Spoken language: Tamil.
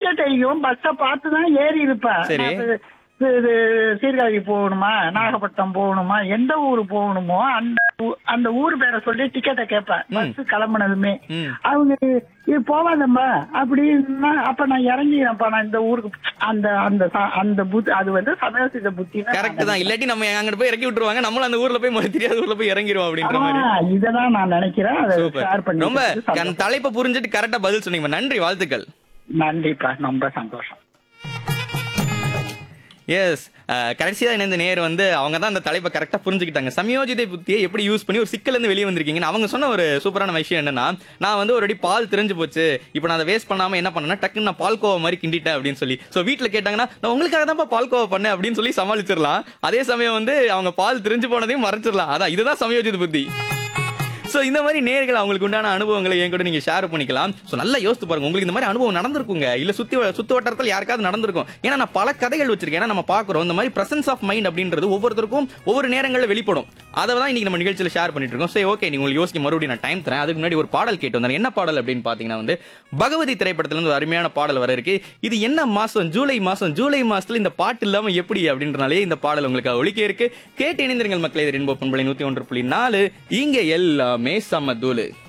டிக்கெட் அடிக்கும் பஸ்ஸ பார்த்து தான் ஏறி இருப்பேன் சரி. நான் இது- இது சீர்காழி போகணுமா நாகப்பட்டினம் போகணுமா எந்த ஊர் போகணுமோ அந்த ஊ- அந்த ஊர் பேரை சொல்லி டிக்கெட்டை கேட்பேன் பஸ் கிளம்புனதுமே ம். அவங்க இது போவாதம்மா அப்படின்னா அப்ப நான் இறங்கிடுறேன்ப்பா நான் இந்த ஊருக்கு அந்த அந்த ச- அந்த புத்தி அது வந்து சமயோசித புத்தி கரெக்ட் தான் இல்லாட்டி நம்ம அங்கிட்டு போய் இறக்கி விட்டுருவாங்க நம்மளும் அந்த ஊர்ல போய் முதல்ல தெரியாத ஊர்ல போய் இறங்கிடுவோம் அப்படின்ற மாதிரி இததான் நான் நினைக்கிறேன் அதை ஷேர் சூப்பர் பண்ணி ரொம்ப கண் தலைப்பை புரிஞ்சுட்டு கரெக்டா பதில் சொன்னீங்க நன்றி வாழ்த்துக்கள் நன்றிப்பா ரொம்ப சந்தோஷம் எஸ் கடைசியா இணைந்த நேர் வந்து அவங்க தான் அந்த தலைப்பை கரெக்டா புரிஞ்சுக்கிட்டாங்க சமயோஜிதை புத்தியை எப்படி யூஸ் பண்ணி ஒரு சிக்கல்ல இருந்து வெளியே வந்திருக்கீங்கன்னு அவங்க சொன்ன ஒரு சூப்பரான விஷயம் என்னன்னா நான் வந்து ஒரு அடி பால் தெரிஞ்சு போச்சு இப்போ நான் அதை வேஸ்ட் பண்ணாம என்ன பண்ணேன்னா டக்குன்னு நான் பால்கோவா மாதிரி கிண்டிட்டேன் அப்படின்னு சொல்லி ஸோ வீட்டில் கேட்டாங்கன்னா நான் உங்களுக்காக தான் பால்கோவா பண்ணேன் அப்படின்னு சொல்லி சமாளிச்சிடலாம் அதே சமயம் வந்து அவங்க பால் தெரிஞ்சு போனதையும் மறைச்சிடலாம் அதான் இதுதான் சமயோஜித புத்தி சோ இந்த மாதிரி நேர்கள் அவங்களுக்கு உண்டான அனுபவங்களை என் கூட நீங்க ஷேர் பண்ணிக்கலாம் சோ நல்லா யோசித்து பாருங்க உங்களுக்கு இந்த மாதிரி அனுபவம் நடந்திருக்குங்க இல்ல சுத்தி வ- சுத்து வட்டாரத்தில் யாருக்காவது நடந்திருக்கும் ஏன்னா நான் பல கதைகள் வச்சிருக்கேன் ஏன்னா நம்ம பாக்குறோம் இந்த மாதிரி பிரசன்ஸ் ஆஃப் மைண்ட் அப்படின்றது ஒவ்வொருத்தருக்கும் ஒவ்வொரு நேரங்களில் வெளிப்படும் அதை தான் இன்னைக்கு நம்ம நிகழ்ச்சியில் ஷேர் பண்ணிட்டு இருக்கோம் சரி ஓகே நீங்க உங்களுக்கு யோசிக்க மறுபடியும் நான் டைம் தரேன் அதுக்கு முன்னாடி ஒரு பாடல் கேட்டு வந்தேன் என்ன பாடல் அப்படின்னு பாத்தீங்கன்னா வந்து பகவதி திரைப்படத்துல இருந்து ஒரு அருமையான பாடல் வர இருக்கு இது என்ன மாசம் ஜூலை மாசம் ஜூலை மாசத்துல இந்த பாட்டு இல்லாம எப்படி அப்படின்றனாலே இந்த பாடல் உங்களுக்கு ஒழிக்க இருக்கு கேட்டு இணைந்திருங்கள் மக்களை இது ரென்போ பண்பலை நூத்தி ஒன்று புள்ளி நாலு இங்க எல்லாமே சமதூளு